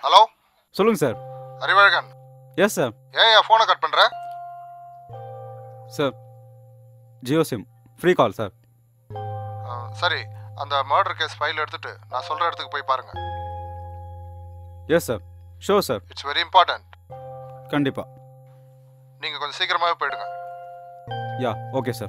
Hello சொல்லுங்கள் sir Arivazhagan yes sir ஏன் என் ஃபோனை கட் பண்ணுற sir Jio SIM free call sir சரி அந்த மர்டர் கேஸ் ஃபைல் எடுத்துட்டு நான் சொல்கிற இடத்துக்கு போய் பாருங்க yes sir show sir it's very important கண்டிப்பாக நீங்கள் கொஞ்சம் சீக்கிரமாகவே போயிடுங்க யா ஓகே சார்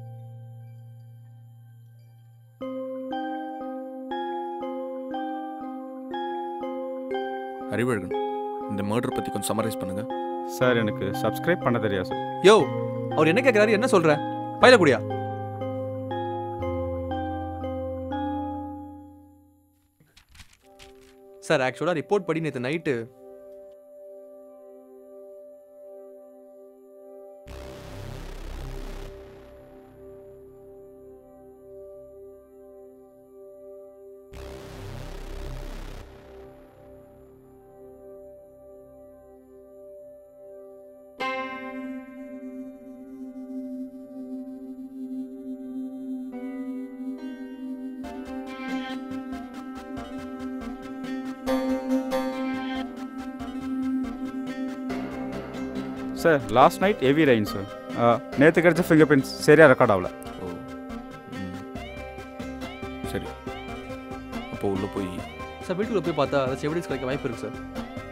அறிவழகன் இந்த மர்டர் பற்றி கொஞ்சம் சம்மரைஸ் பண்ணுங்க சார் எனக்கு சப்ஸ்கிரைப் பண்ண தெரியாது சார் யோ அவர் என்ன கேட்குறாரு என்ன சொல்ற பையில குடியா சார் ஆக்சுவலாக ரிப்போர்ட் படி நேற்று night sir last night heavy rain sir நேற்று கிடைச்ச ஃபிங்கர் பிரிண்ட்ஸ் சரியாக ரெக்கார்ட் ஆகல ஓ ம். சரி அப்போ உள்ளே போய் சார் வீட்டுக்குள்ள போய் பார்த்தா அதை எவிடன்ஸ் கிடைக்க வாய்ப்பு இருக்கு சார்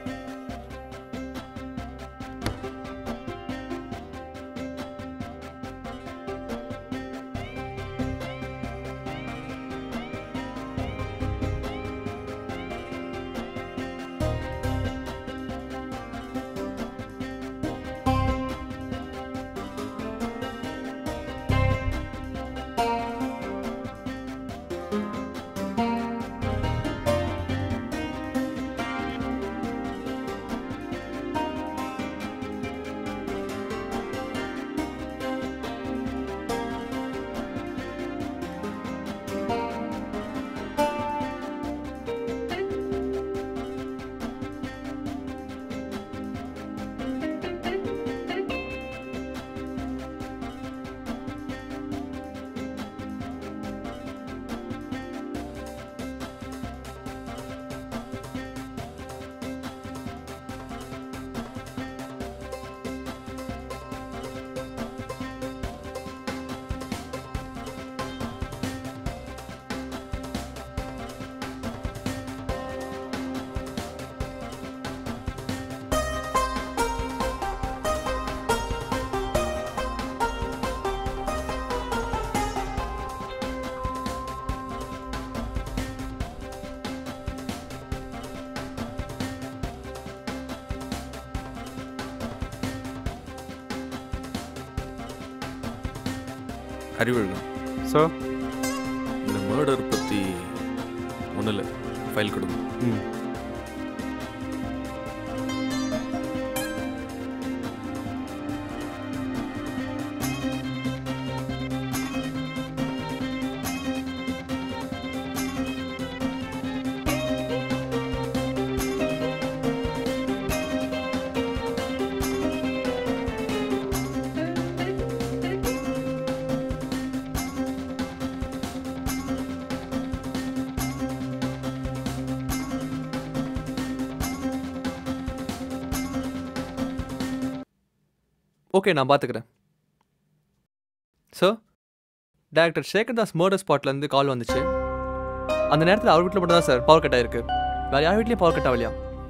அறிவழகன் ஸோ இந்த மர்டர் பற்றி ஒன்றும் இல்லை ஃபைல் கொடுங்க ம் ஓகே நான் பார்த்துக்கிறேன் sir director Sekhar Das murder ஸ்பாட்லேருந்து கால் வந்துச்சு அந்த நேரத்தில் அவர் வீட்டில் மட்டும் தான் சார் பவர் கட் ஆயிருக்கு வேறு யார் வீட்லேயும் பவர் கட் ஆகலையா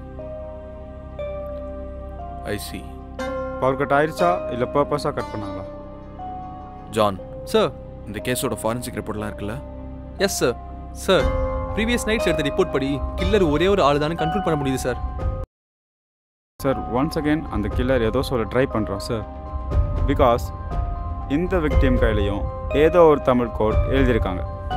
ஐசி பவர் கட் ஆயிடுச்சா இல்லை பர்பஸாக கட் பண்ணாங்களா ஜான் சார் இந்த கேஸோட ஃபாரன்சிக் ரிப்போர்ட்லாம் இருக்குல்ல yes sir sir previous nights எடுத்த ரிப்போர்ட் படி கில்லர் ஒரே ஒரு ஆள் தானே கண்ட்ரோல் பண்ண முடியுது சார் சார் ஒன்ஸ் அகேன் அந்த கில்லர் ஏதோ சொல்ல ட்ரை பண்ணுறோம் சார் பிகாஸ் இந்த விக்டிம் கையிலையும் ஏதோ ஒரு தமிழ் கோட் எழுதியிருக்காங்க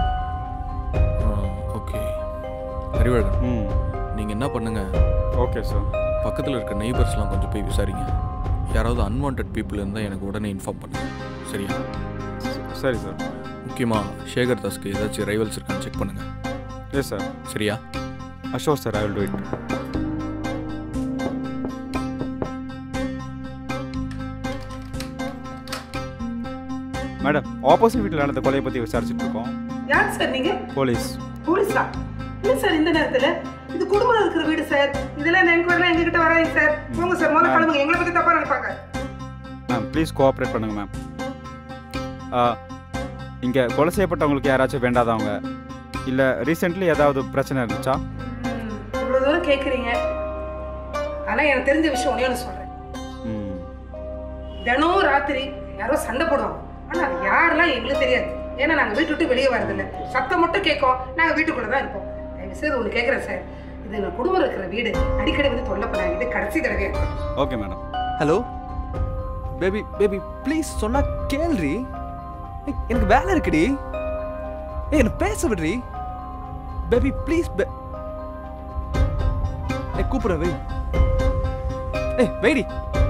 ஓகே அறிவழகன் ம் நீங்கள் என்ன பண்ணுங்க ஓகே சார் பக்கத்தில் இருக்க நெய்பர்ஸ்லாம் கொஞ்சம் போய் விசாரிங்க யாராவது அன்வான்ட் பீப்புள் இருந்தால் எனக்கு உடனே இன்ஃபார்ம் பண்ணுங்க சரியா சரி சார் முக்கியமாக சேகர் தாஸ்க்கு ஏதாச்சும் ரைவல்ஸ் இருக்கான்னு செக் பண்ணுங்க எஸ் சார் சரியா assure sir I will do it madam opposite வீட்டில் நடந்த கொலையை பற்றி விசாரிச்சுட்டு இருக்கோம் யார் சார் நீங்க போலீஸ் போலீஸா என்ன சார் இந்த நேரத்துல இது குடும்பம் இருக்கிற வீடு சார் இதெல்லாம் என்கொயரிலாம் எங்ககிட்ட வராதீங்க சார் போங்க சார் முதல்ல கிளம்புங்க எங்களை பத்தி தப்பா நினைப்பாங்க மேம் ப்ளீஸ் கோஆப்ரேட் பண்ணுங்கள் மேம் இங்கே கொலை செய்யப்பட்டவங்களுக்கு யாராச்சும் வேண்டாதவங்க இல்லை ரீசெண்ட்லி ஏதாவது பிரச்சனை இருந்துச்சா ம், இவ்வளவு தூரம் கேக்குறீங்க ஆனா எனக்கு தெரிஞ்ச விஷயம் ஒண்ணே ஒன்று சொல்றேன் ம் தினம் ராத்திரி யாரோ சண்டை போடுவாங்க ஆனா அது யாரெல்லாம் எங்களுக்கு தெரியாது ஏன்னா நாங்க வீட்டு விட்டு வெளியே வரதில்ல சத்தம் மட்டும் கேட்கும் நாங்க வீட்டுக்குள்ள தான் இருப்போம் தயவு செய்து ஒன்று கேட்குறேன் சார் இது எங்க குடும்பம் இருக்கிற வீடு அடிக்கடி வந்து தொல்லை பண்ணாங்க இது கடைசி தடவை okay madam hello baby baby please சொன்னா கேள்றி ஏய், எனக்கு வேலை இருக்குடி ஏய் என்ன பேச விடுறி பேபி ப்ளீஸ் பே ஏய் கூப்பிடுறேன் வை ஏய் வெயிடி